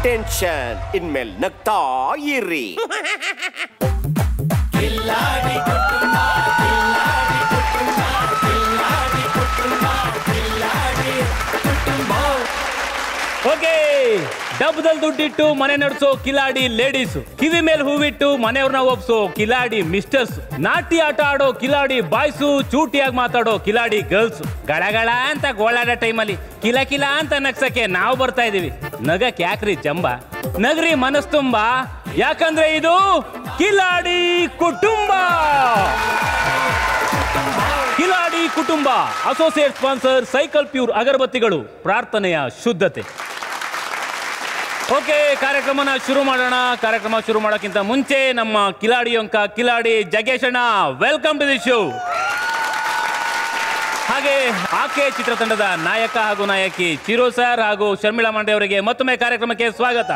Tension ಇನ್ಮೇಲೆ ನಗ್ತಾ ಇರಿ ಓಕೆ ಡಬ್ಬದಲ್ಲಿ ದುಡ್ಡಿಟ್ಟು ಮನೆ ನಡೆಸೋ ಕಿಲಾಡಿ ಲೇಡೀಸ್ ಕಿವಿ ಮೇಲೆ ಹೂವಿಟ್ಟು ಮನೆಯವ್ರನ್ನ ಒಪ್ಸೋ ಕಿಲಾಡಿ ಮಿಸ್ಟರ್ಸ್ ನಾಟಿ ಆಟ ಆಡೋ ಕಿಲಾಡಿ ಬಾಯ್ಸು ಚೂಟಿಯಾಗಿ ಮಾತಾಡೋ ಕಿಲಾಡಿ ಗರ್ಲ್ಸ್ ಗಳಗಳ ಅಂತ ಗೋಳಾಡೋ ಟೈಮಲ್ಲಿ ಕಿಲ ಕಿಲ ಅಂತ ನಗ್ಸಕ್ಕೆ ನಾವು ಬರ್ತಾ ಇದೀವಿ ನಗಕ್ ಯಾಕ್ರಿ ಚಂಬ ನಗರಿ ಮನಸ್ ತುಂಬ ಯಾಕಂದ್ರೆ ಇದು Kiladi Kutumba Kiladi Kutumba associate sponsor Cycle Pure ಅಗರಬತ್ತಿಗಳು ಪ್ರಾರ್ಥನೆಯ ಶುದ್ಧತೆ ಓಕೆ ಕಾರ್ಯಕ್ರಮನ ಶುರು ಮಾಡೋಣ ಕಾರ್ಯಕ್ರಮ ಶುರು ಮಾಡೋಕ್ಕಿಂತ ಮುಂಚೆ ನಮ್ಮ ಕಿಲಾಡಿ ಅಂಕ ಕಿಲಾಡಿ ಜಗೇಶಣ್ಣ ವೆಲ್ಕಮ್ ಟು ದಿ ಶೋ ಹಾಗೆ ಆಕೆ ಚಿತ್ರತಂಡದ ನಾಯಕ ಹಾಗೂ ನಾಯಕಿ ಚಿರು ಸರ್ ಹಾಗೂ ಶರ್ಮಿಳಾ ಮಂಡೆ ಅವರಿಗೆ ಮತ್ತೊಮ್ಮೆ ಕಾರ್ಯಕ್ರಮಕ್ಕೆ ಸ್ವಾಗತ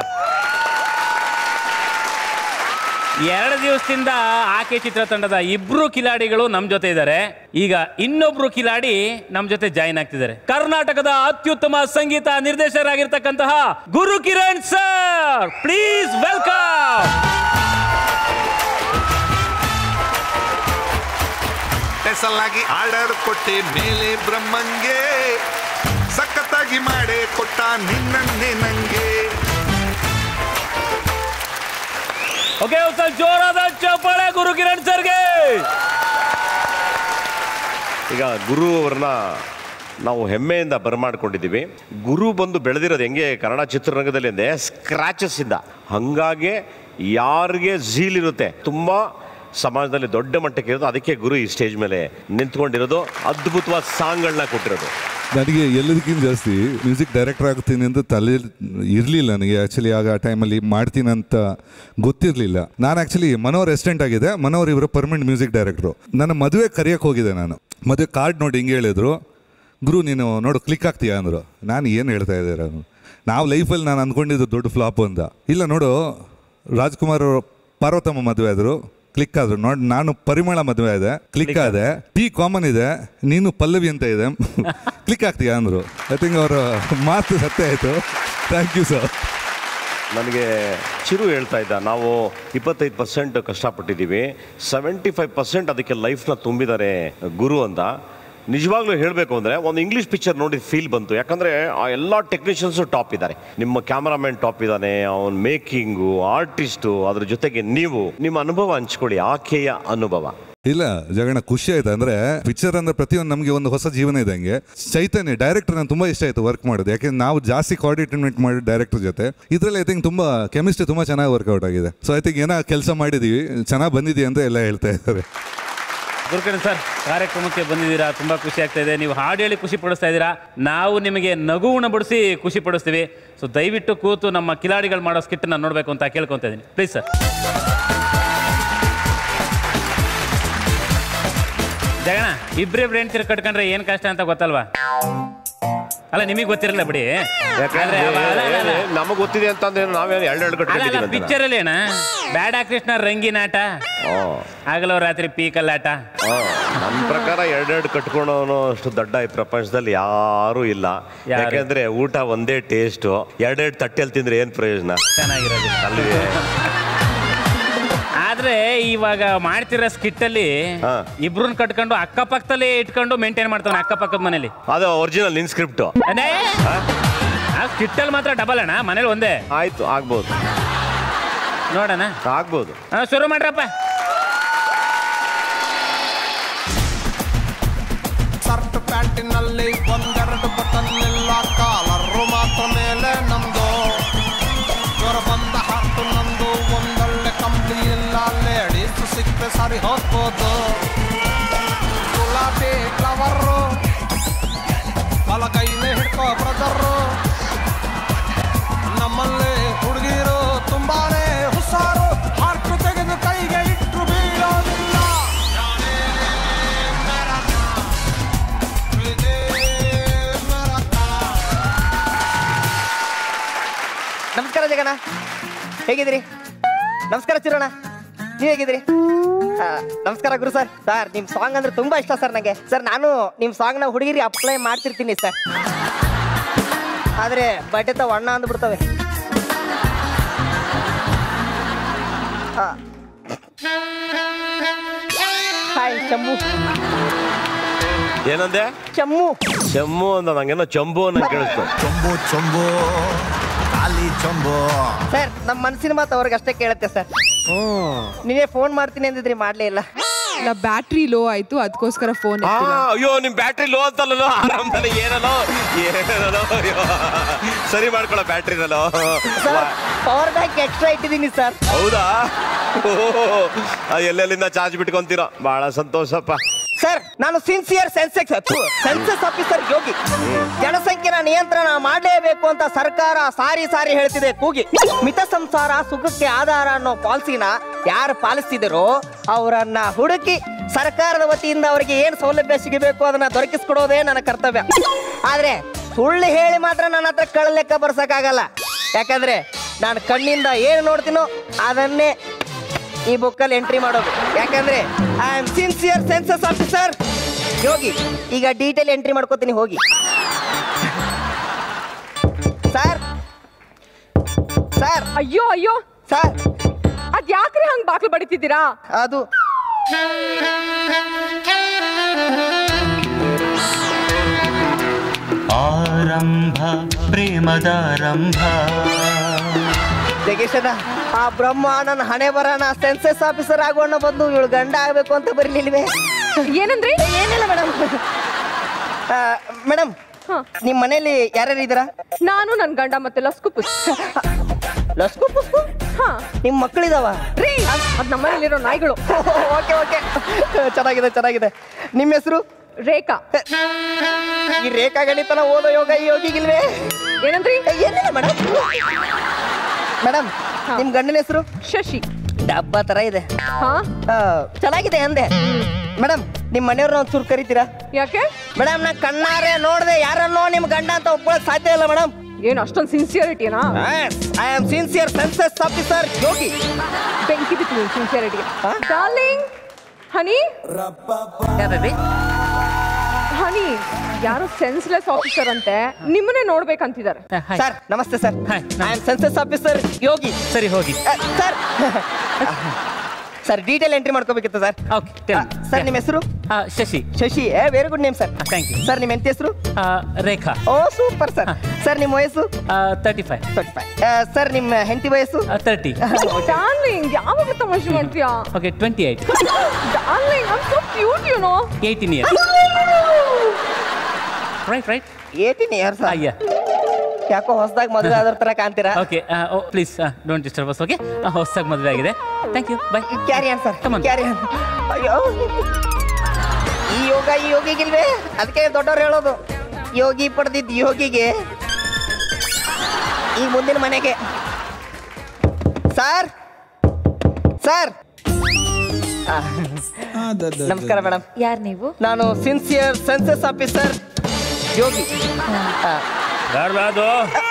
ಎರಡು ದಿವಸದಿಂದ ಆಕೆ ಚಿತ್ರತಂಡದ ಇಬ್ರು ಕಿಲಾಡಿಗಳು ನಮ್ ಜೊತೆ ಇದ್ದಾರೆ ಈಗ ಇನ್ನೊಬ್ರು ಕಿಲಾಡಿ ನಮ್ ಜೊತೆ ಜಾಯಿನ್ ಆಗ್ತಿದ್ದಾರೆ ಕರ್ನಾಟಕದ ಅತ್ಯುತ್ತಮ ಸಂಗೀತ ನಿರ್ದೇಶಕರಾಗಿರ್ತಕ್ಕಂತಹ Guru Kiran sir please welcome special order ಕೊಟ್ಟೆ ಮೇಲೆ ಬ್ರಹ್ಮಂಗೆ ಸಖತ್ತಾಗಿ ಮಾಡೇ ಕೊಟ್ಟ ನಿನ್ನನ್ನೇ ನಂಗೆ ಓಕೆ ಸ್ವಲ್ಪ ಜೋರಾದ ಚಪ್ಪಾಳೆ ಗುರು ಕಿರಣ್ ಸರ್ಗೆ ಈಗ ಗುರು ಅವ್ರನ್ನ ನಾವು ಹೆಮ್ಮೆಯಿಂದ ಬರಮಾಡ್ಕೊಂಡಿದ್ದೀವಿ ಗುರು ಬಂದು ಬೆಳೆದಿರೋದು ಹೆಂಗೆ ಕನ್ನಡ ಚಿತ್ರರಂಗದಲ್ಲಿ ಅಂದರೆ ಸ್ಕ್ರಾಚಸ್ ಇಂದ ಹಂಗಾಗಿ ಯಾರಿಗೆ ಝೀಲ್ ಇರುತ್ತೆ ತುಂಬ ಸಮಾಜದಲ್ಲಿ ದೊಡ್ಡ ಮಟ್ಟಕ್ಕೆ ಇರೋದು ಅದಕ್ಕೆ ಗುರು ಈ ಸ್ಟೇಜ್ ಮೇಲೆ ನಿಂತ್ಕೊಂಡಿರೋದು ಅದ್ಭುತವಾದ ಸಾಂಗ್ಗಳನ್ನ ಕೊಟ್ಟಿರೋದು ನನಗೆ ಎಲ್ಲದಕ್ಕಿಂತ ಜಾಸ್ತಿ ಮ್ಯೂಸಿಕ್ ಡೈರೆಕ್ಟರ್ ಆಗ್ತೀನಿ ಅಂತ ತಲೆ ಇರಲಿಲ್ಲ ನನಗೆ ಆ್ಯಕ್ಚುಲಿ ಆಗ ಆ ಟೈಮಲ್ಲಿ ಮಾಡ್ತೀನಿ ಅಂತ ಗೊತ್ತಿರಲಿಲ್ಲ ನಾನು ಆ್ಯಕ್ಚುಲಿ ಮನೋಹರ್ ರೆಸಿಡೆಂಟ್ ಆಗಿದೆ ಮನೋಹರ್ ಇವರು ಪರ್ಮನೆಂಟ್ ಮ್ಯೂಸಿಕ್ ಡೈರೆಕ್ಟ್ರು ನನ್ನ ಮದುವೆ ಕರೆಯೋಕೆ ಹೋಗಿದ್ದೆ ನಾನು ಮದುವೆ ಕಾರ್ಡ್ ನೋಡಿ ಹಿಂಗೆ ಹೇಳಿದ್ರು ಗುರು ನೀನು ನೋಡು ಕ್ಲಿಕ್ ಆಗ್ತೀಯಾ ಅಂದರು ನಾನು ಏನು ಹೇಳ್ತಾ ಇದ್ದೆ ನಾನು ನಾವು ಲೈಫಲ್ಲಿ ನಾನು ಅಂದ್ಕೊಂಡಿದ್ದು ದೊಡ್ಡ ಫ್ಲಾಪ್ ಅಂತ ಇಲ್ಲ ನೋಡು ರಾಜ್ಕುಮಾರ್ ಅವರು ಪಾರ್ವತಮ್ಮ ಮದುವೆ ಆದರು ಕ್ಲಿಕ್ ಆದ್ರು ನೋಡಿ ನಾನು ಪರಿಮಳ ಮದುವೆ ಆದೆ ಕ್ಲಿಕ್ ಆದೆ ಪಿ ಕಾಮನ್ ಇದೆ ನೀನು ಪಲ್ಲವಿ ಅಂತ ಇದೆ ಕ್ಲಿಕ್ ಆಗ್ತೀಯಾ ಅಂದರು ಐ ಥಿಂಕ್ ಅವರ ಮಾತು ಸತ್ಯ ಆಯಿತು ಥ್ಯಾಂಕ್ ಯು ಸರ್ ನನಗೆ ಚಿರು ಹೇಳ್ತಾ ಇದ್ದ ನಾವು ಇಪ್ಪತ್ತೈದು ಪರ್ಸೆಂಟ್ ಕಷ್ಟಪಟ್ಟಿದ್ದೀವಿ ಸೆವೆಂಟಿ ಫೈವ್ ಪರ್ಸೆಂಟ್ ಅದಕ್ಕೆ ಲೈಫ್ನ ತುಂಬಿದ್ದಾರೆ ಗುರು ಅಂತ ನಿಜವಾಗ್ಲೂ ಹೇಳಬೇಕು ಅಂದರೆ ಒಂದು ಇಂಗ್ಲೀಷ್ ಪಿಕ್ಚರ್ ನೋಡಿ ಫೀಲ್ ಬಂತು ಯಾಕಂದರೆ ಆ ಎಲ್ಲ ಟೆಕ್ನಿಷಿಯನ್ಸು ಟಾಪ್ ಇದ್ದಾರೆ ನಿಮ್ಮ ಕ್ಯಾಮರಾಮನ್ ಟಾಪ್ ಇದ್ದಾನೆ ಅವನ ಮೇಕಿಂಗು ಆರ್ಟಿಸ್ಟು ಅದ್ರ ಜೊತೆಗೆ ನೀವು ನಿಮ್ಮ ಅನುಭವ ಹಂಚ್ಕೊಳ್ಳಿ ಆಕೆಯ ಅನುಭವ ಇಲ್ಲ ಜಗಣ ಖುಷಿ ಆಯ್ತು ಅಂದ್ರೆ ಪಿಕ್ಚರ್ ಅಂದ್ರೆ ಪ್ರತಿಯೊಂದು ನಮಗೆ ಒಂದು ಹೊಸ ಜೀವನ ಇದ್ದಂಗೆ ಚೈತನ್ಯ ಡೈರೆಕ್ಟರ್ ನಂಗೆ ತುಂಬಾ ಇಷ್ಟ ಆಯ್ತು ವರ್ಕ್ ಮಾಡೋದು ಯಾಕೆಂದ್ರೆ ನಾವು ಜಾಸ್ತಿ ಕೋಆರ್ಡಿನೇಟ್ ಮಾಡಿ ಡೈರೆಕ್ಟರ್ ಜೊತೆ ಇದ್ರಲ್ಲಿ ಐ ಥಿಂಕ್ ತುಂಬಾ ಕೆಮಿಸ್ಟ್ರಿ ತುಂಬಾ ಚೆನ್ನಾಗಿ ವರ್ಕೌಟ್ ಆಗಿದೆ ಸೊ ಐ ಥಿಂಕ್ ಏನೋ ಕೆಲಸ ಮಾಡಿದೀವಿ ಚೆನ್ನಾಗಿ ಬಂದಿದೆಯಾ ಅಂತ ಎಲ್ಲ ಹೇಳ್ತಾ ಇದ್ದಾರೆ ಗುರುಕಿರಣ್ ಸರ್ ಕಾರ್ಯಕ್ರಮಕ್ಕೆ ಬಂದಿದ್ದೀರಾ ತುಂಬಾ ಖುಷಿ ಆಗ್ತಾ ಇದೆ ನೀವು ಹಾಡು ಹೇಳಿ ಖುಷಿ ಪಡಿಸ್ತಾ ಇದ್ದೀರಾ ನಾವು ನಿಮಗೆ ನಗು ಉಣಬಡಿಸಿ ಖುಷಿ ಪಡಿಸ್ತೀವಿ ಸೊ ದಯವಿಟ್ಟು ಕೂತು ನಮ್ಮ ಕಿಲಾಡಿಗಳು ಮಾಡೋ ಸ್ಕಿಟ್ಟನ್ನ ನೋಡಬೇಕು ಅಂತ ಕೇಳ್ಕೊತಾ ಇದ್ದೀನಿ ಪ್ಲೀಸ್ ಸರ್ ಜಗಣ ಇಬ್ರಿಬ್ರು ಹೆಣ್ತಿರ್ ಕಟ್ಕೊಂಡ್ರೆ ಏನ್ ಕಷ್ಟ ಅಂತ ಗೊತ್ತಲ್ವಾ ಅಲ್ಲ ನಿಮಗೆ ಗೊತ್ತಿರಲ್ಲ ಬಿಡಿ ಆದ್ರೆ ಅವ- ಅಲ್ಲ, ಅಲ್ಲ, ಅಲ್ಲ. ನಮಗೆ ಗೊತ್ತಿದೆ ಅಂತಂದ್ರೆ ನಾವೇನು ಎರಡು ಎರಡು ಅಲ್ಲ ಅಲ್ಲ ಕಟ್ಕೊಂಡಿದ್ದೀವಿ ಪಿಕ್ಚರ್ ಅಲ್ಲಿ ಅಣ್ಣ ಬ್ಯಾಡ ಕೃಷ್ಣ ರಂಗಿನಾಟ ಆಗಲೋ ರಾತ್ರಿ ಪೀಕಲ್ಲಾಟ ನನ್ನ ಪ್ರಕಾರ ಎರಡೆರಡು ಕಟ್ಕೊಳೋನು ಅಷ್ಟು ದೊಡ್ಡ ಈ ಪ್ರಪಂಚದಲ್ಲಿ ಯಾರೂ ಇಲ್ಲ ಯಾರು? ಯಾಕೆಂದ್ರೆ ಊಟ ಒಂದೇ ಟೇಸ್ಟು ಎರಡೆರಡು ತಟ್ಟೆಯಲ್ಲಿ ತಿಂದ್ರೆ ಏನ್ ಪ್ರಯೋಜನ ಚೆನ್ನಾಗಿರೋದು ಅಲ್ವೇ ಆದ್ರೆ ಇವಾಗ ಮಾಡ್ತಿರೋ ಸ್ಕಿಟ್ ಅಲ್ಲಿ ಹಾ. ಇಬ್ರನ್ನ ಕಟ್ಕೊಂಡು ಅಕ್ಕಪಕ್ಕದಲ್ಲಿ ಇಟ್ಕೊಂಡು ಮೇಂಟೈನ್ ಮಾಡ್ತಾನೆ ಅಕ್ಕಪಕ್ಕದ ಮನೇಲಿ ಅದು ಒರಿಜಿನಲ್ ನಿನ್ ಸ್ಕ್ರಿಪ್ಟು ಅದೇ ಆ ಸ್ಕಿಟ್ ಅಲ್ಲಿ ಮಾತ್ರ ಡಬಲ್ ಅಣ್ಣ ಮನೇಲಿ ಒಂದೇ ಆಯ್ತು ಆಗ್ಬೋದು ನೋಡೋಣ ಆಗ್ಬೋದು ಹಾ, ಶುರು ಮಾಡ್ರಪ್ಪ ಶರ್ಟ್ ಪ್ಯಾಂಟಿನಲ್ಲಿ ಒಂದೆರಡು ಬಟನ್ ಇಲ್ಲ ಕಾಲರು ಮಾತ್ರ ಮೇಲೆ ನಮ್ದು ಜ್ವರ ಬಂದ ಹಾರ್ಟು ನಂದು ಒಂದೊಳ್ಳೆ ಕಂಪ್ನಿ ಇಲ್ಲ ಲೇಡೀಸ್ ಸಿಕ್ಕರೆ ಸರಿ ಹೋಗ್ಬೋದು ಗುಲಾಬಿ ಫ್ಲವರು ಬಲಗೈನೇ ಹಿಡ್ಕೋ ಬ್ರದರು ನಮ್ಮಲ್ಲಿ ಹುಡುಗಿರು ತುಂಬಾನೇ ಹುಷಾರು ಹಾರ್ಟು ತೆಗೆದು ಕೈಗೆ ಇಟ್ಟರು ಬೀಳೋದಿಲ್ಲ ನಮಸ್ಕಾರ ಜಗಣ ಹೇಗಿದ್ದೀರಿ ನಮಸ್ಕಾರ ಚಿರೋಣ ನೀವು ಹೇಗಿದ್ದೀರಿ ಆ, ನಮಸ್ಕಾರ ಗುರು ಸರ್ ಸರ್ ನಿಮ್ಮ ಸಾಂಗ್ ಅಂದ್ರೆ ತುಂಬಾ ಇಷ್ಟ ಸರ್ ನನಗೆ ಸರ್ ನಾನು ನಿಮ್ಮ ಸಾಂಗ್ನ ಹುಡುಗಿರಿ ಅಪ್ಲೈ ಮಾಡ್ತಿರ್ತೀನಿ ಸರ್ ಆದರೆ ಬಟ್ಟೆ ತಾವು ಅಣ್ಣ ಅಂದ್ಬಿಡ್ತವೆ ಹಾಯ್ ಚಮ್ಮು ಏನಂದೆ ಚಮ್ಮು ಚೆಮ್ಮು ಅಂತ ನಂಗೇನೋ ಚಂಬು ಅನ್ನೋ ಕೇಳಿಸ್ತು ಚೊಂಬು ಚೊಂಬು ಖಾಲಿ ಚೊಂಬು ಸರ್ ನಮ್ಮ ಮನಸ್ಸಿನ ಮಾತು ಅವ್ರಿಗೆ ಅಷ್ಟೇ ಕೇಳುತ್ತೆ ಸರ್ ನೀವೇ ಫೋನ್ ಮಾಡ್ತೀನಿ ಅಂದಿದ್ರಿ ಮಾಡ್ಲೇ ಇಲ್ಲ ಇಲ್ಲ ಬ್ಯಾಟ್ರಿ ಲೋ ಆಯ್ತು ಅದಕ್ಕೋಸ್ಕರ ಫೋನ್ ಆ, ಅಯ್ಯೋ ನಿಮ್ ಬ್ಯಾಟ್ರಿ ಲೋ ಅಂತಲ್ಲೋ ಆರಾಮದಲ್ಲಿ ಏನಲ್ಲೋ ಏನಲ್ಲೋ ಅಯ್ಯೋ ಸರಿ ಮಾಡ್ಕೊಳ್ಳೋ ಬ್ಯಾಟ್ರಿನಲ್ಲೋ ಸರ್ ಪವರ್ ಬ್ಯಾಂಕ್ ಎಕ್ಸ್ಟ್ರಾ ಇಟ್ಟಿದ್ದೀನಿ ಸರ್ ಹೌದಾ ಓಹೋ, ಆ, ಎಲ್ಲೆಲ್ಲಿಂದ ಚಾರ್ಜ್ ಬಿಟ್ಕೊಂತೀರೋ ಬಹಳ ಸಂತೋಷಪ್ಪ ಸರ್ ನಾನು sincere sensex census officer Yogi ಜನಸಂಖ್ಯೆನ ನಿಯಂತ್ರಣ ಮಾಡಲೇಬೇಕು ಅಂತ ಸರ್ಕಾರ ಸಾರಿ ಸಾರಿ ಹೇಳ್ತಿದೆ ಕೂಗಿ ಮಿತ ಸಂಸಾರ ಸುಖಕ್ಕೆ ಆಧಾರ ಅನ್ನೋ ಪಾಲಿಸಿನ ಯಾರು ಪಾಲಿಸ್ತಿದ್ದೀರೋ ಅವರನ್ನ ಹುಡುಕಿ ಸರ್ಕಾರದ ವತಿಯಿಂದ ಅವರಿಗೆ ಏನು ಸೌಲಭ್ಯ ಸಿಗಬೇಕು ಅದನ್ನ ದೊರಕಿಸ್ಕೊಡೋದೇ ನನ್ನ ಕರ್ತವ್ಯ ಆದ್ರೆ ಸುಳ್ಳು ಹೇಳಿ ಮಾತ್ರ ನನ್ನ ಹತ್ರ ಕಳ್ಳ ಲೆಕ್ಕ ಬರ್ಸಕ್ಕಾಗಲ್ಲ ಯಾಕಂದ್ರೆ ನಾನು ಕಣ್ಣಿಂದ ಏನು ನೋಡ್ತೀನೋ ಅದನ್ನೇ ಈ ಬುಕ್ಕಲ್ಲಿ ಎಂಟ್ರಿ ಮಾಡೋದು ಯಾಕಂದ್ರೆ I am sincere census officer Yogi ಈಗ ಡೀಟೇಲ್ ಎಂಟ್ರಿ ಮಾಡ್ಕೋತೀನಿ ಹೋಗಿ ಸರ್ ಸರ್ ಅಯ್ಯೋ ಅಯ್ಯೋ ಸರ್ ಅದ್ ಯಾಕ್ರಿ ಹಂಗ್ ಬಾಕ್ಲು ಬಡಿತಿದ್ದೀರಾ ಅದು ಆರಂಭ ಪ್ರೇಮದಾರಂಭ ಜಗೇಶನ ಆ ಬ್ರಹ್ಮ ನನ್ನ ಹಣೆ ಬರೋಣ ಸೆನ್ಸಸ್ ಆಫೀಸರ್ ಆಗೋಣ ಬಂದು ಇವಳು ಗಂಡ ಆಗ್ಬೇಕು ಅಂತ ಬರಲಿಲ್ವೇ ಏನಂದ್ರಿ ಏನಿಲ್ಲ ಮೇಡಮ್ ಮೇಡಮ್ ಹಾ. ನಿಮ್ಮ ಮನೇಲಿ ಯಾರ್ಯಾರು ಇದ್ದೀರಾ ನಾನು ನನ್ ಗಂಡ ಮತ್ತೆ ಲಸ್ಕು ಪುಸ್ ಲಸ್ಕು ಪುಸ್ಕು ಹಾ ನಿಮ್ಮ ಮಕ್ಕಳಿದಾವ ರೀ ಅದ್ ನಮ್ಮನೇಲಿರೋ ನಾಯಿಗಳು ಓಕೆ ಓಕೆ ಚೆನ್ನಾಗಿದೆ ಚೆನ್ನಾಗಿದೆ ನಿಮ್ಮ ಹೆಸರು ರೇಖಾ ಈ ರೇಖಾ ಗಣಿತನ ಓದೋ ಯೋಗ ಈ ಯೋಗಿಗಿಲ್ವೇ ಏನಂದ್ರಿ ಏನಿಲ್ಲ ಮೇಡಮ್ ಮೇಡಮ್ ನಿಮ್ ಗಂಡನ ಹೆಸರು ಶಶಿ ಡಬ್ಬ ತರ ಇದೆ ಹಾ ಆ, ಚೆನ್ನಾಗಿದೆ ಅಂದೆ ಮೇಡಮ್ ನಿಮ್ ಮನೆಯವ್ರನ್ನ ಒಂಚೂರು ಕರಿತೀರಾ ಯಾಕೆ ಮೇಡಮ್ ನಾ ಕಣ್ಣಾರೆ ನೋಡ್ದೆ ಯಾರನ್ನೋ ನಿಮ್ ಗಂಡ ಅಂತ ಒಪ್ಕೊಳಕ್ ಸಾಧ್ಯ ಇಲ್ಲ ಮೇಡಮ್ ಏನ್ ಅಷ್ಟೊಂದ್ ಸಿನ್ಸಿಯರಿಟಿನಾ I am sincere census officer Yogi ಬೆಂಕಿ ಬಿತ್ತು ಸಿನ್ಸಿಯರಿಟಿ ಡಾರ್ಲಿಂಗ್ ಹನಿ ಹನಿ ಯಾರೋ ಸೆನ್ಸ್ಲೆಸ್ ಆಫೀಸರ್ ಅಂತೆ ನಿಮ್ಮನ್ನೇ ನೋಡ್ಬೇಕಂತಿದ್ದಾರೆ ಸರ್ ನಮಸ್ತೆ sir Hi, I am census officer Yogi ಸರಿ ಹೋಗಿ ಸರ್ ಸರ್ ಡೀಟೇಲ್ ಎಂಟ್ರಿ ಮಾಡ್ಕೋಬೇಕಿತ್ತು ಸರ್ ಓಕೆ ಸರ್ ನಿಮ್ಮ ಹೆಸರು Shashi Shashi a very good name sir thank you. Sir ನಿಮ್ಮ ಎಂತ ಹೆಸರು ಆ, Rekha oh super sir sir ನಿಮ್ಮ ವಯಸ್ಸು thirty five twenty five sir ನಿಮ್ಮ ಹೆಂಡತಿ ವಯಸ್ಸು ತರ್ಟಿ ಡಾರ್ಲಿಂಗ್ ಯಾವಾಗಲೂ ತಮಾಷೆ ಮಾಡ್ತೀಯಾ okay twenty eight darling I so cute you know eighteen years right right eighteen years ಅಯ್ಯ ಯಾಕೋ ಹೊಸದಾಗಿ ಮದುವೆ ಆದ್ರ ತರ ಕಾಣ್ತೀರಾ okay please don't disturb us okay ಹೊಸದಾಗಿ ಮದುವೆ ಆಗಿದೆ thank you bye carry on sir Come on. Carry on ಅಯ್ಯೋ ಈ ಯೋಗ ಈ ಯೋಗಿಗಿಲ್ವೇ ಅದಕ್ಕೆ ದೊಡ್ಡವ್ರು ಹೇಳೋದು ಯೋಗಿ ಪಡೆದಿದ್ದ ಯೋಗಿಗೆ ಈ ಮುಂದಿನ ಮನೆಗೆ ಸರ್ ಸರ್ ಆ, ನಮಸ್ಕಾರ ಮೇಡಮ್ ಯಾರು ನೀವು ನಾನು ಸಿನ್ಸಿಯರ್ ಸೆನ್ಸಸ್ ಆಫೀಸರ್ ಯೋಗಿ ಆ, ಅದು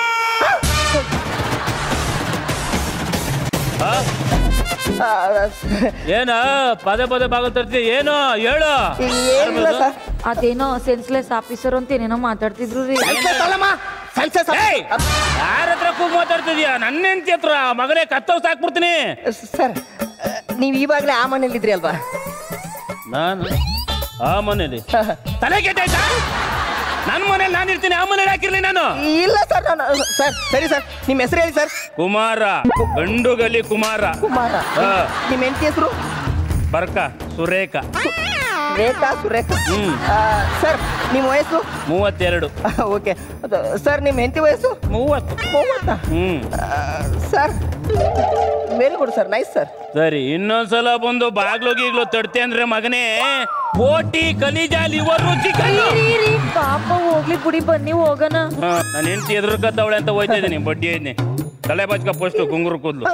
ಆ, ಏನ ಪದೇ ಪದೇ ಬಾಗಲ್ ತರ್ತಿ ಏನು ಹೇಳು ಏನಿಲ್ಲ ಸರ್ ಅದೇನೋ ಸೆನ್ಸ್ಲೆಸ್ ಆಫೀಸರ್ ಅಂತ ಏನೇನೋ ಮಾತಾಡ್ತಿದ್ರು ರೀ ಸೆನ್ಸಸ್ ಅಲ್ಲಮ್ಮ ಸೆನ್ಸಸ್ ಏಯ್! ಯಾರ ಹತ್ರ ಕೂಗ್ ಮಾತಾಡ್ತಿದ್ಯಾ ನನ್ನ ಹೆಂಡತಿ ಹತ್ರ ಮಗನೇ ಕತ್ತವ್ ಸಾಕ್ಬಿಡ್ತೀನಿ ಸರ್ ನೀವು ಇವಾಗಲೇ ಆ ಮನೇಲಿದ್ರಿ ಅಲ್ವಾ ನಾನು ಆ ಮನೇಲಿ ತಲೆ ಕೆಟ್ಟಾಯ್ತಾ ನನ್ನ ಮನೇಲಿ ನಾನು ಇರ್ತೀನಿ ಆ ಮನೇಲಿ ಹಾಕಿರ್ಲಿ ನಾನು ಇಲ್ಲ ಸರ್ ನಾನು ಸರ್ ಸರಿ ಸರ್ ನಿಮ್ಮ ಹೆಸರು ಹೇಳಿ ಸರ್ ಕುಮಾರ ಗಂಡುಗಲಿ ಕುಮಾರ ಕುಮಾರ ಹಾ. ನಿಮ್ಮ ಹೆಂಡತಿ ಹೆಸರು ಬರ್ಕ ಸುರೇಖ ರೇಖಾ ಸುರೇಖಾ ಹ್ಮ್. ಆ, ಸರ್ ನಿಮ್ಮ ವಯಸ್ಸು ಮೂವತ್ತೆರಡು ಓಕೆ ಸರ್ ನಿಮ್ಮ ಹೆಂಡತಿ ವಯಸ್ಸು ಮೂವತ್ತು ಮೂವತ್ತಾ ಹ್ಮ್ ಆ, sir very good sir nice sir ಸರಿ ಇನ್ನೊಂದ್ಸಲ ಬಂದು ಬಾಗ್ಲು ಗೀಗ್ಲು ತಡ್ತೆ ಅಂದ್ರೆ ಮಗನೇ ಬೋಟಿ ಕಲಿಜ ಲಿವರ್ ಚಿಕನ್ ರೀ, ರೀ, ಪಾಪ ಹೋಗ್ಲಿ ಬಿಡಿ ಬನ್ನಿ ಹೋಗೋಣ ನಾನು ಹೆಂಡತಿ ಎದುರುಕತ್ತವಳೆ ಅಂತ ಹೋಯ್ತಾ ಇದ್ದೀನಿ ಬಡ್ಡಿ ಐದ್ನಿ ತಲೆ ಬಚ್ಕ ಪೋಸ್ಟ್ ಗುಂಗುರು ಕೂದ್ಲು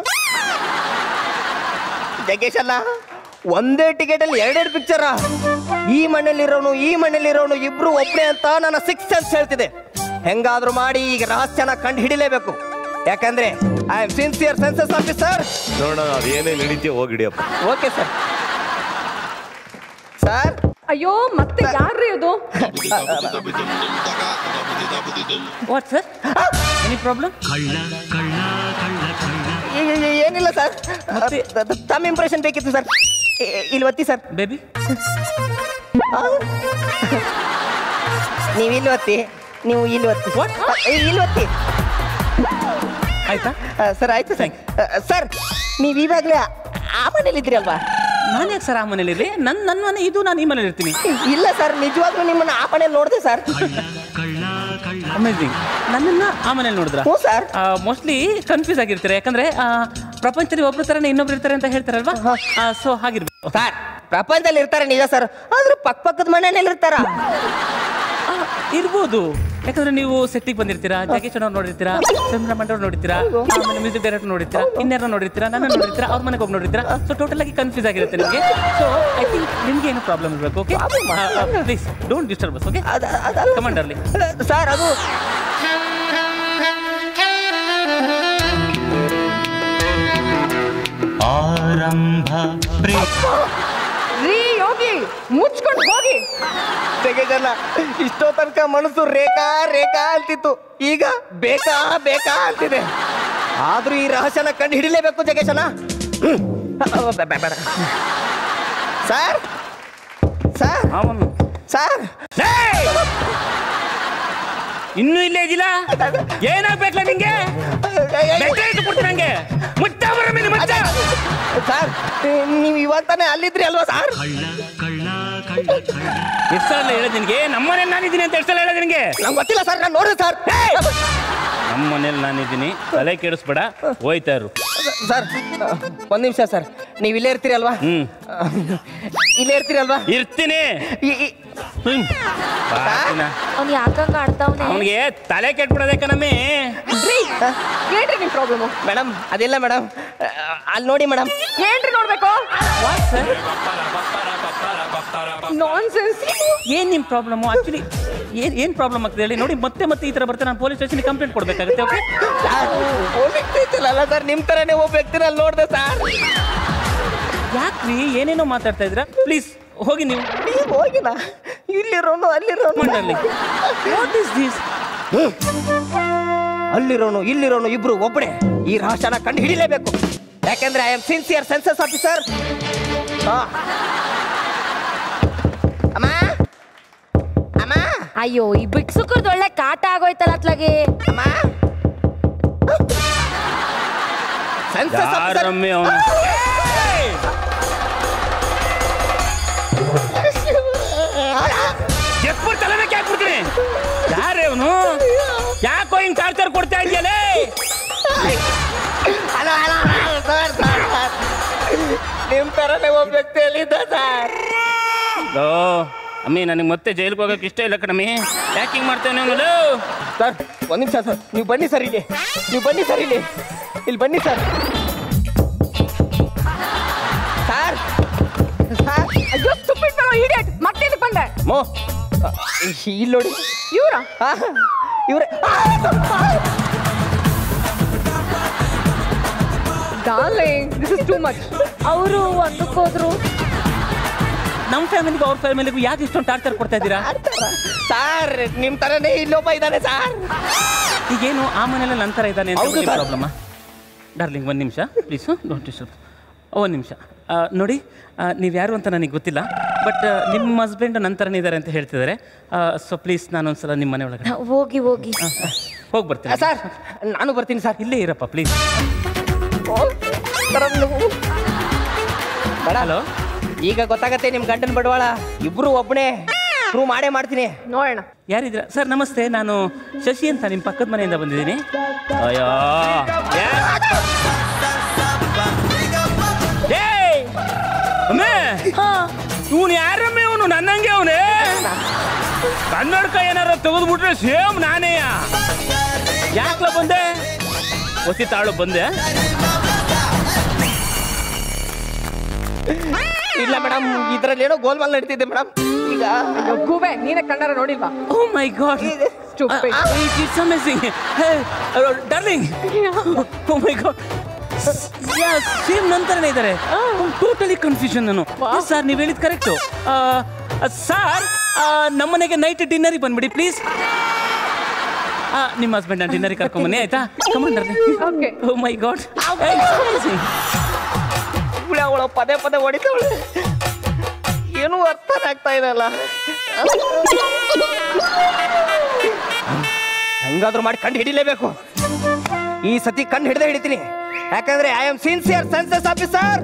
ಜಗ್ಗೇಶ್ ಅಲ್ಲ ಒಂದೇ ಟಿಕೆಟ್ ಅಲ್ಲಿ ಎರಡೆರಡು ಪಿಕ್ಚರ ಈ ಮನೇಲಿರೋನು ಈ ಮನೇಲಿರೋನು ಇಬ್ರು ಒಬ್ನೇ ಅಂತ ನನ್ನ ಸಿಕ್ಸ್ ಸೆನ್ಸ್ ಹೇಳ್ತಿದೆ ಹೆಂಗಾದ್ರೂ ಮಾಡಿ ಈಗ ರಹಸ್ಯನ ಕಂಡು ಹಿಡಿಲೇಬೇಕು ಯಾಕಂದ್ರೆ I am sincere census officer ನೋಡೋಣ ಅದೇನೇ ನಡೀತೀಯ ಹೋಗಿಡಿಯಪ್ಪ ಓಕೆ ಸರ್ ಸರ್ ಅಯ್ಯೋ ಮತ್ತೆ ಯಾರ್ರಿ ಅದು ವಾಟ್ ಸರ್ ಎನಿ ಪ್ರಾಬ್ಲಮ್ ಏನಿಲ್ಲ ಸರ್ ಮತ್ತೆ? ತಮ್ಮ ಇಂಪ್ರೆಷನ್ ಬೇಕಿತ್ತು ಸರ್ ಇಲ್ಲಿ ಒತ್ತಿ ಸರ್ ಬೇಬಿ ನೀವು ಇಲ್ಲಿ ಒತ್ತಿ ನೀವು ಇಲ್ಲಿ ಒತ್ತಿ What? ಆ, ಇಲ್ಲಿ ಒತ್ತಿ ಆಯ್ತಾ ಆ, ಸರ್ ಆಯ್ತು ಸರ್ ಆ, ಸರ್ ನೀವು ಇವಾಗಲೇ ಆ ಮನೇಲಿ ಇದ್ರಿ ಅಲ್ವಾ ನಾನು ಯಾಕೆ ಸರ್ ಆ ಮನೇಲಿ ನನ್ನ ನನ್ನ ಮನೆ ಇದು ನಾನು ಈ ಮನೇಲಿ ಇರ್ತೀನಿ ಇಲ್ಲ ಸರ್ ನಿಜವಾಗ್ಲೂ ನಿಮ್ಮನ್ನ ಆ ಮನೇಲಿ ನೋಡಿದೆ ಸರ್ ಅಮೇಜಿಂಗ್ ನನ್ನನ್ನ ಆ ಮನೇಲಿ ನೋಡಿದ್ರ ಹ್ಞೂ ಸರ್ ಮೋಸ್ಟ್ಲಿ ಕನ್ಫ್ಯೂಸ್ ಆಗಿರ್ತಾರೆ ಯಾಕಂದ್ರೆ ಆ, ಪ್ರಪಂಚದಲ್ಲಿ ಒಬ್ರು ತರನೇ ಇನ್ನೊಬ್ರು ಇರ್ತಾರೆ ಅಂತ ಹೇಳ್ತಾರಲ್ವಾ ಸೊ ಹಾಗಿರ್ಬೇಕು ಸರ್ ಪ್ರಪಂಚದಲ್ಲಿ ಇರ್ತಾರೆ ನಿಜ ಸರ್ ಆದ್ರೂ ಪಕ್ಕ ಪಕ್ಕದ ಮನೆಯಲ್ಲಿ ಇರ್ತಾರ ಆ, ಇರ್ಬೋದು ಯಾಕಂದ್ರೆ ನೀವು ಸೆಟ್ಟಿಗೆ ಬಂದಿರ್ತೀರಾ ಜಗೇಶನ್ ಅವ್ರು ನೋಡಿರ್ತೀರಾ ಚಂದ್ರ ಮಂಡವ್ರು ನೋಡಿರ್ತೀರಾ ಆಮೇಲೆ ಮ್ಯೂಸಿಕ್ ಡೈರೆಕ್ಟರ್ ನೋಡಿರ್ತೀರಾ ಇನ್ಯಾರ ನೋಡಿರ್ತೀರಾ ನನ್ನ ನೋಡಿರ್ತೀರಾ ಅವ್ರ ಮನೆಗೆ ಹೋಗಿ ನೋಡಿರ್ತೀರಾ ಸೊ ಟೋಟಲ್ ಆಗಿ ಕನ್ಫ್ಯೂಸ್ ಆಗಿರುತ್ತೆ ನಿಮಗೆ ಸೊ ಐ ಥಿಂಕ್ ನಿಮ್ಗೆ ಏನು ಪ್ರಾಬ್ಲಮ್ ಇರಬೇಕು okay please don't disturb us okay ಅದ- ಅದಲ್ಲ ಕಮಾಂಡರ್ಲಿ ಸರ್ ಅದು ಆರಂಭ ಪ್ರೇಮ ರೀ ಯೋಗಿ ಮುಚ್ಕೊಂಡು ಹೋಗಿ ತೆಗೆದಲ್ಲ ಇಷ್ಟೋ ತನಕ ಮನಸ್ಸು ರೇಖಾ ರೇಖಾ ಅಂತಿತ್ತು ಈಗ ಬೇಕಾ ಬೇಕಾ ಅಂತಿದೆ ಆದ್ರೂ ಈ ರಹಸ್ಯನ ಕಂಡು ಹಿಡಿಲೇಬೇಕು ಜಗೇಶನ ಹ್ಮ್. ಅ, ಬೇ- ಬೇ- ಬೇಡ. ಸರ್ ಸರ್ ಅವನು ಸರ್ ಇನ್ನೂ ಇಲ್ಲೇ ಇದಿಲ್ಲ ಏನಾಗ್ಬೇಕಲ್ಲ ನಿಂಗೆ ಬೆಟ್ಟ ಇಟ್ಟು ಕೊಡ್ತೀನಿ ನಂಗೆ ಮುಟ್ಟ ಬರ ಮೇಲೆ ಮುಟ್ಟ ಸರ್ ನೀವು ಇವಾಗ ತಾನೇ ಅಲ್ಲಿದ್ರಿ ಅಲ್ವಾ ಸರ್ ಎಷ್ಟು ಸಲ ಹೇಳಿದ್ ನಿನಗೆ ನಮ್ಮನೆ ನಾನಿದ್ದೀನಿ ಅಂತ ಎಷ್ಟು ಸಲ ಹೇಳಿದ್ ನಿನಗೆ ನಂಗೆ ಗೊತ್ತಿಲ್ಲ ಸರ್ ನಾನು ನೋಡಿದೆ ಸರ್ ನಮ್ಮ ಮನೇಲಿ ನಾನಿದ್ದೀನಿ ತಲೆ ಕೆಡಿಸ್ಬೇಡ ಹೋಯ್ತಾ ಇರು ಸರ್ ಒಂದ್ ನಿಮಿಷ ಸರ್ ನೀವು ಇಲ್ಲೇ ಇರ್ತೀರಿ ಅಲ್ವಾ ಹ್ಮ್ ಇಲ್ಲೇ ಇರ್ತೀರಿ ಅಲ್ವಾ ಇರ್ತೀನಿ ಈ- ಈ- ಹ್ಮ್ ಅವ್ನು ಯಾಕಂಗ ಆಡ್ತಾವ್ನೆ ಅವನಿಗೆ ತಲೆ ಕೆಟ್ಬಿಡೋದೆ ಕಣಮ್ಮಿ ರೀ ಏನ್ರಿ ನಿಮ್ ಪ್ರಾಬ್ಲಮ್ ಮೇಡಮ್ ಅದಿಲ್ಲ ಮೇಡಮ್ ಅಲ್ಲಿ ನೋಡಿ ಮೇಡಮ್ ಏನ್ರಿ ನೋಡ್ಬೇಕು ನಾನ್ ಸೆನ್ಸ್ ಏನ್ ನಿಮ್ ಪ್ರಾಬ್ಲಮ್ ಆಕ್ಚುಲಿ ಏನ್ ಏನ್ ಪ್ರಾಬ್ಲಮ್ ಆಗ್ತದೆ ಹೇಳಿ ನೋಡಿ ಮತ್ತೆ ಮತ್ತೆ ಈ ತರ ಬರ್ತಾರೆ ನಾನು ಪೊಲೀಸ್ ಸ್ಟೇಷನ್ ಕಂಪ್ಲೇಂಟ್ ಕೊಡ್ಬೇಕಾಗುತ್ತೆ ಓಕೆ ಅಲ್ಲ ಸರ್ ನಿಮ್ ತರನೇ ಒಬ್ಬ ವ್ಯಕ್ತಿನ ಅಲ್ಲಿ ನೋಡ್ದೆ ಸರ್ ಯಾಕ್ರಿ ಏನೇನೋ ಮಾತಾಡ್ತಾ ಇದ್ರ ಪ್ಲೀಸ್ ಹೋಗಿ ನೀವು ನೀವು ಹೋಗಿನ ಇಲ್ಲಿರೋನು ಅಲ್ಲಿರೋನು ಮಂಡಲಿ ವಾಟ್ ಇಸ್ ದಿಸ್ ಅಲ್ಲಿರೋನು ಇಲ್ಲಿರೋನು ಇಬ್ರು ಒಬ್ಬನೇ ಈ ರಹಸ್ಯನ ಕಂಡು ಹಿಡಿಲೇಬೇಕು ಯಾಕೆಂದ್ರೆ I am sincere census officer ಅಮ್ಮ ಅಮ್ಮ ಅಯ್ಯೋ ಈ ಬಿಕ್ಸುಕರ್ದು ಒಳ್ಳೆ ಕಾಟ ಆಗೋಯ್ತಲ್ಲ ಅತ್ಲಾಗೆ ಅಮ್ಮ ಸೆನ್ಸಸ್ ಆಫೀಸರ್ ಯಾರಮ್ಮಿ ಅವನು ಎಕ್ಬಿಟ್ಟು ತಲೆ ಮೇಲೆ ಹಾಕ್ಬಿಡ್ತೀನಿ ಯಾರೇ ಅವನು ಯಾಕೋ ಹಿಂಗ್ ಟಾರ್ಚರ್ ಕೊಡ್ತಾ ಇದೆಯಲ್ಲೇ ಅಲ್ಲ ಅಲ್ಲ ಸರ್ ಸರ್ ಸರ್ ನಿಮ್ ತರನೇ ಒಬ್ಬ ವ್ಯಕ್ತಿ ಅಲ್ಲಿದ್ದ ಸರ್ ಓ ಅಮ್ಮಿ ನನಗೆ ಮತ್ತೆ ಜೈಲಿಗೆ ಹೋಗಕ್ಕೆ ಇಷ್ಟ ಇಲ್ಲ ಕಣಮ್ಮಿ ಯಾಕೆ ಹಿಂಗ್ ಮಾಡ್ತೇವೆ ಅವನು ಸರ್ ಒಂದ್ ನಿಮಿಷ ಸರ್ ನೀವು ಬನ್ನಿ ಸರ್ ಇಲ್ಲಿ ನೀವು ಬನ್ನಿ ಸರ್ ಇಲ್ಲಿ ಇಲ್ಲಿ ಬನ್ನಿ ಸರ್ ಸರ್ ಸರ್ ಅಯ್ಯೋ ಸ್ಟುಪಿಡ್ ಫೆಲೋ ಇಡಿಯಟ್ ಮತ್ತೆ ಇದಕ್ಕೆ ಬಂದೆ ಮೋ ಇಲ್ಲಿ ನೋಡಿ ಇವ್ರ ಇವ್ರೆ darling this is too much ಅವರು ಒಂದಕ್ಕೆ ಹೋದ್ರು ನಮ್ಮ ಫ್ಯಾಮಿಲಿಗೂ ಅವ್ರ ಫ್ಯಾಮಿಲಿಗೂ ಯಾಕೆ ಇಷ್ಟೊಂದು ಟಾರ್ಚರ್ ಕೊಡ್ತಾ ಇದ್ದೀರಾ ಸರ್ ನಿಮ್ ತರನೇ ಇಲ್ಲೊಬ್ಬ ಇದ್ದಾನೆ ಸರ್ ಈಗೇನು ಆ ಮನೇಲಿ ನಂತರ ಇದ್ದಾನೆ ಅಂತ ಹೌದು, ಸರ್. ಪ್ರಾಬ್ಲಮ್ ಡಾರ್ಲಿಂಗ್ ಒಂದು ನಿಮಿಷ ಪ್ಲೀಸ್ ಡೋಂಟ್ ಡಿಸ್ಟರ್ಬ್ ಒಂದು ನಿಮಿಷ ನೋಡಿ ನೀವು ಯಾರು ಅಂತ ನನಗೆ ಗೊತ್ತಿಲ್ಲ ಬಟ್ ನಿಮ್ಮ ಹಸ್ಬೆಂಡ್ ನಂತರನೇ ಇದ್ದಾರೆ ಅಂತ ಹೇಳ್ತಿದ್ದಾರೆ ಸೊ ಪ್ಲೀಸ್ ನಾನೊಂದ್ಸಲ ನಿಮ್ಮ ಮನೆ ಒಳಗಡೆ ಹೋಗಿ ಹೋಗಿ ಹೋಗಿ ಬರ್ತೀನಿ ಸರ್ ನಾನು ಬರ್ತೀನಿ ಸರ್ ಇಲ್ಲೇ ಇರಪ್ಪ ಪ್ಲೀಸ್ ಹಲೋ ಈಗ ಗೊತ್ತಾಗತ್ತೆ ನಿಮ್ ಗಂಡನ ಬಡವಾಳ ಇಬ್ರು ಒಬ್ಬನೇ ಪ್ರೂವ್ ಮಾಡೇ ಮಾಡ್ತೀನಿ ನೋಡೋಣ ಯಾರಿದ್ರ ಸರ್ ನಮಸ್ತೆ ನಾನು ಶಶಿ ಅಂತ ನಿಮ್ಮ ಪಕ್ಕದ ಮನೆಯಿಂದ ಬಂದಿದ್ದೀನಿ ಅಯ್ಯೋ ಇವನು ಯಾರಮ್ಮೆ ಇವನು ನನ್ನಂಗೆ ಅವನೇ ಕನ್ನಡಕ ಏನಾರ ತೆಗೆದ್ಬಿಟ್ರೆ ಸೇಮ್ ನಾನೇಯ ಯಾಕ್ಲ ಬಂದೆ ಒಸಿ ತಾಳು ಬಂದೆ ಇಲ್ಲ ಮೇಡಮ್ ಇದ್ರಲ್ಲಿ ಏನೋ ಗೋಲ್ಮಾಲ್ ನಡೀತಿದೆ ಮೇಡಮ್ ಈಗ ಅಯ್ಯೋ ಗೂಬೆ ನೀನೇ ಕಣ್ಣಾರ ನೋಡಿಲ್ವಾ oh my god Stupid. It's amazing darling oh my god same ನಂತರನೇ ಇದ್ದಾರೆ ಟೋಟಲಿ ಕನ್ಫ್ಯೂಷನ್ ನಾನು ಸರ್ ನೀವು ಹೇಳಿದ್ ಕರೆಕ್ಟು ಸರ್ ನಮ್ಮನೆಗೆ ನೈಟ್ ಡಿನ್ನರಿಗೆ ಬಂದ್ಬಿಡಿ ಪ್ಲೀಸ್ ಆ, ನಿಮ್ಮ ಹಸ್ಬೆಂಡ್ ನಾನು ಡಿನ್ನರಿಗೆ ಕರ್ಕೊಂಬನ್ನಿ ಆಯ್ತಾ commander okay oh my god ಇವಳೆ ಅವಳ ಪದೇ ಪದೇ ಹೊಡಿತಾವಳೆ ಏನೂ ಅರ್ಥನೇ ಆಗ್ತಾ ಇದೆಯಲ್ಲ ಹೆಂಗಾದ್ರೂ ಮಾಡಿ ಕಂಡು ಹಿಡಿಲೇಬೇಕು ಈ ಸತಿ ಕಂಡು ಹಿಡಿದೇ ಹಿಡಿತೀನಿ ಯಾಕಂದ್ರೆ I am sincere census officer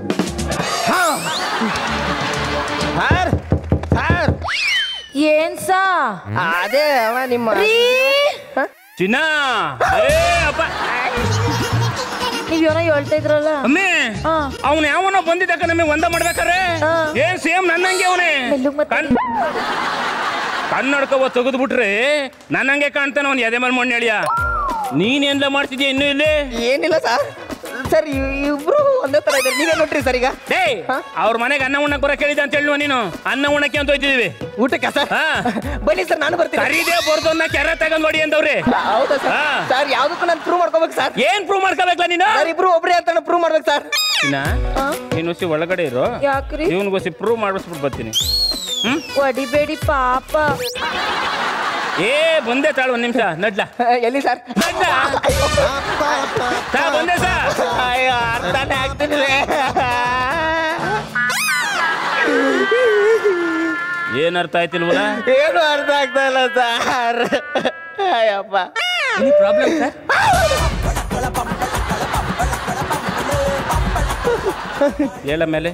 sir sir ಏನ್ ಸಾ ಅದೇ ಅವ ನಿಮ್ಮ ಚಿನ್ನ ಏ ಅಪ್ಪ ನೀವ್ ಏನೋ ಹೇಳ್ತಾ ಇದ್ರಲ್ಲ ಅಮ್ಮಿ ಹಾ. ಅವನು ಯಾವನೋ ಬಂದಿದ್ದಕ್ಕ ನಮಗೆ ಒಂದ ಮಾಡ್ಬೇಕಾರೆ ಹಾ. ಏನ್ ಸೇಮ್ ನನ್ನಂಗೆ ಅವನೇ ಮೆಲ್ಲಗ್ ಮತ್ತೆ. ಕಣ್ ಕನ್ನಡಕವ ತೆಗೆದ್ಬಿಟ್ರೆ ನನ್ನಂಗೆ ಕಾಣ್ತಾನ ಅವ್ನು ಎದೆ ಮೇಲೆ ಮಣ್ಣು ಎಳಿಯ ನೀನೇನ್ಲ ಮಾಡ್ತಿದ್ಯಾ ಇನ್ನೂ ಇಲ್ಲಿ ಏನಿಲ್ಲ ಸರ್ ಸರ್ ಇಬ್ರು ಒಂದೇ ತರ ಇದ್ದಾರೆ ನೀವೇ ನೋಡ್ರಿ ಸರ್ ಈಗ ಡೇ ಹಾ? ಅವ್ರ ಮನೆಗೆ ಅನ್ನ ಉಣ್ಣಕ್ ಬರ ಕೇಳಿದ ಅಂತ ಹೇಳುವ ನೀನು ಅನ್ನ ಉಣ್ಣಕ್ಕೆ ಅಂತ ಹೋಯ್ತಿದೀವಿ ಊಟಕ್ಕೆ ಸರ್ ಹಾ. ಬನ್ನಿ ಸರ್ ನಾನು ಬರ್ತೀನಿ ಕರೀದೇ ಬರ್ದನ್ನ ಕೆರೆ ತಗೊಂಡ್ ನೋಡಿ ಅಂತವ್ರೆ ಹೌದಾ ಸರ್ ಹಾ. ಸರ್ ಯಾವ್ದಕ್ಕೂ ನಾನು ಪ್ರೂವ್ ಮಾಡ್ಕೋಬೇಕು ಸರ್ ಏನ್ ಪ್ರೂವ್ ಮಾಡ್ಕೋಬೇಕಲ್ಲ ನೀನು ಸರ್ ಇಬ್ರು ಒಬ್ರೇ ಅಂತ ಪ್ರೂವ್ ಮಾಡ್ಬೇಕು ಸರ್ ಚಿನ್ನ ನೀನು ಒಸಿ ಒಳಗಡೆ ಇರು ಯಾಕ್ರಿ ಇವನ್ಗೋಸಿ ಪ್ರೂವ್ ಮಾಡಿಸ್ಬಿಟ್ಟು ಬರ್ತೀನಿ ಹ್ಮ್ ಹೊಡಿಬೇಡಿ ಪಾಪ ಏ ಬಂದೆ ತಾಳು ಒಂದ್ ನಿಮಿಷ ನಡ್ಲ ಎಲ್ಲಿ ಸರ್ ನಡ್ಲ ತಾ, ಬಂದೆ ಸಾ ಅಯ್ಯೋ ಅರ್ಥನೇ ಆಗ್ತಿಲ್ಲ ಏನ್ ಅರ್ಥ ಆಯ್ತಿಲ್ವಲ್ಲ ಏನು ಅರ್ಥ ಆಗ್ತಾ ಇಲ್ಲ ಸರ್ ಅಯ್ಯಪ್ಪ ಪ್ರಾಬ್ಲಮ್ ಸರ್ ಹೇಳ ಮೇಲೆ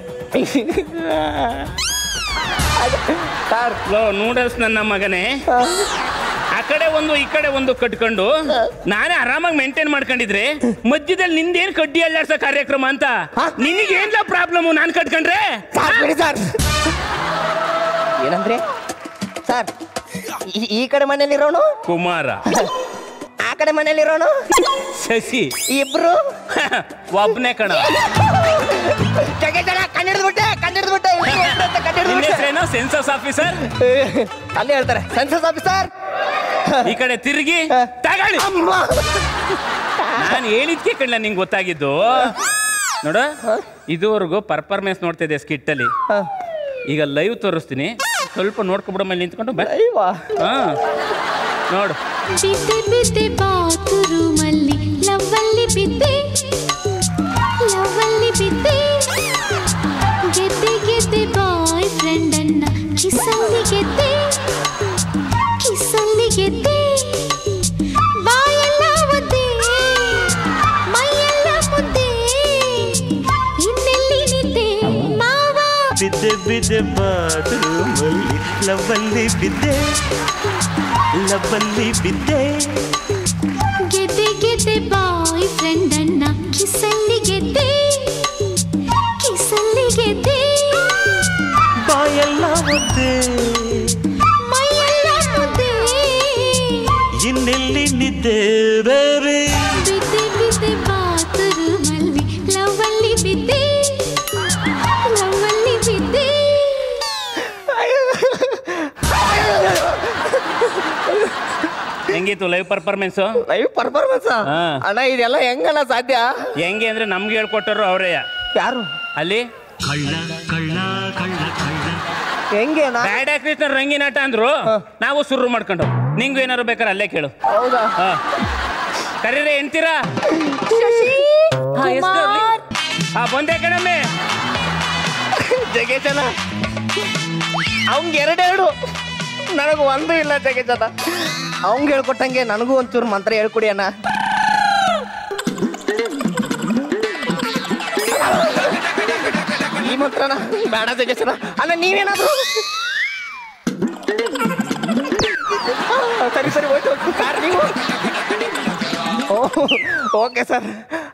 ಸರ್ ಲೋ ನೂಡಲ್ಸ್ ನನ್ನ ಮಗನೇ ಆ ಕಡೆ ಒಂದು ಈ ಕಡೆ ಒಂದು ಕಟ್ಕೊಂಡು ನಾನೇ ಆರಾಮಾಗಿ ಮೇಂಟೈನ್ ಮಾಡ್ಕೊಂಡಿದ್ರೆ ಮಧ್ಯದಲ್ಲಿ ನಿಂದೇನ್ ಕಡ್ಡಿ ಅಲ್ಲಾಡ್ಸೋ ಕಾರ್ಯಕ್ರಮ ಅಂತ ನಿನಗೇನ್ಲ ಪ್ರಾಬ್ಲಮ್ ನಾನ್ ಕಟ್ಕೊಂಡ್ರೆ ಸರ್ ಬಿಡಿ ಸರ್ ಏನಂದ್ರೆ ಸರ್ ಈ- ಈ ಕಡೆ ಮನೇಲಿರೋನು ಕುಮಾರ ಆ ಕಡೆ ಮನೇಲಿರೋನು ಶಶಿ ಇಬ್ರು ಒಬ್ನೇ ಕಣ ಜಗ ಜನ ಕಂಡಿಡ್ದ್ಬಿಟ್ಟೆ ಕಂಡಿಡ್ದ್ಬಿಟ್ಟೆ ಇಬ್ರು ಒಬ್ರು ಅಂತ ನಿನ್ನ ಕಂಡಿಡ್ದ್ಬಿಟ್ಟೆ ಹೆಸರೇನು ಸೆನ್ಸಸ್ ಆಫೀಸರ್ ಅಲ್ಲಿ ಹೇಳ್ತಾರೆ ಸೆನ್ಸಸ್ ಆಫೀಸರ್ ಈ ಕಡೆ ತಿರುಗಿ ತಗೊಳ್ಳಿ ಅಮ್ಮ ನಾನು ಹೇಳಿದ್ಕೆ ಕಣ್ಣ ನಿಂಗೆ ಗೊತ್ತಾಗಿದ್ದು ನೋಡ ಇದುವರೆಗೂ ಪರ್ಫಾರ್ಮೆನ್ಸ್ ನೋಡ್ತಿದ್ದೆ ಸ್ಕಿಟ್ ಅಲ್ಲಿ ಈಗ ಲೈವ್ ತೋರಿಸ್ತೀನಿ ಸ್ವಲ್ಪ ನೋಡ್ಕೊಬಿಡೋ ಮೇಲೆ ನಿಂತ್ಕೊಂಡು ಬಾ ಅಯ್ಯವ್ವ. ಹಾ ನೋಡು ಬಿದ್ದೆ ಬಿದ್ದೆ ಬಾತ್ರೂಮಲ್ಲಿ ಲವ್ವಲ್ಲಿ ಬಿದ್ದೆ ಲವ್ವಲ್ಲಿ ಬಿದ್ದೆ ಗೆದ್ದೆ ಗೆದ್ದೆ ಬಾಯ್ ಫ್ರೆಂಡ್ ಅನ್ನ ಕಿಸಲ್ಲಿ ಗೆದ್ದೆ ಕಿಸಲ್ಲಿ ಗೆದ್ದೆ ಬಾಯೆಲ್ಲ ಒದ್ದೆ ಮೈಯೆಲ್ಲ ಮುದ್ದೆ ಇನ್ನೆಲ್ಲಿ ನಿದ್ದೆ ಮಾವ ಬಿದ್ದೆ ಬಿದ್ದೆ ಬಾತ್ರೂಮಲ್ಲಿ ಲವ್ವಲ್ಲಿ ಬಿದ್ದೆ ಲವ್ವಲ್ಲಿ ಬಿದ್ದೆ ಗೆದ್ದೆ ಗೆದ್ದೆ ಬಾಯ್ ಫ್ರೆಂಡ್ ಅನ್ನ ಕಿಸಲ್ಲಿ ಗೆದ್ದೆ ಕಿಸಲ್ಲಿ ಗೆದ್ದೆ ಬಾಯೆಲ್ಲ ಒದ್ದೆ ಮೈಯೆಲ್ಲ ಮುದ್ದೆ ಇನ್ನೆಲ್ಲಿ ನಿದ್ದೆ ಬೇರೆ ಬಿದ್ದೆ ಬಿದ್ದೆ ಬಾತ್ರೂಮಲ್ಲಿ ಲವ್ವಲ್ಲಿ ಬಿದ್ದೆ ಲವ್ವಲ್ಲಿ ಬಿದ್ದೆ ಹೆಂಗಿತ್ತು ಲೈವ್ ಪರ್ಫಾರ್ಮೆನ್ಸು ಲೈವ್ ಪರ್ಫಾರ್ಮೆನ್ಸ್ ಹಾ. ಅಣ್ಣ ಇದೆಲ್ಲ ಹೆಂಗಲ್ಲ ಸಾಧ್ಯ ಹೆಂಗೆ ಅಂದ್ರೆ ನಮ್ಗೆ ಹೇಳ್ಕೊಟ್ಟರು ಅವರೇ ಯಾರು ಅಲ್ಲಿ ಕಳ್ಳ ಕಳ್ಳ ಕಳ್ಳ ಕಳ್ಳ ಹೆಂಗೆ ಅಣ್ಣ ಬ್ಯಾಡ ಕೃಷ್ಣ ರಂಗಿನಾಟ ಅಂದ್ರು ನಾವು ಶುರು ಮಾಡ್ಕೊಂಡು ನಿಂಗೂ ಏನಾರು ಬೇಕಾರೆ ಅಲ್ಲೇ ಕೇಳು ಹೌದಾ ಹಾ ಕರೀರೆ ಎಂತೀರಾ ಹಾ, ಎಷ್ಟ್ ಕುಮಾರ್. ಬರ್ಲಿ? ಹಾ ಬಂದೆ ಕಣಮ್ಮೆ ಜಗೇಶನ ಅವಂಗೆ ಎರಡೆರಡು ನನಗೂ ಒಂದು ಇಲ್ಲ ಜಗೇಶನ ಅವಂಗೆ ಹೇಳ್ಕೊಟ್ಟಂಗೆ ನನಗೂ ಒಂಚೂರು ಮಂತ್ರ ಹೇಳ್ಕೊಡಿ ಅಣ್ಣ ಈ ಮಂತ್ರನ ಬೇಡ ಜಗೇಶನ ಅಣ್ಣ ನೀವೇನಾದ್ರು ಆ, ಸರಿ ಸರಿ ಹೋಯ್ತು ಹೋಯ್ತು. ಸರ್ ನೀವು ಓಕೆ ಸರ್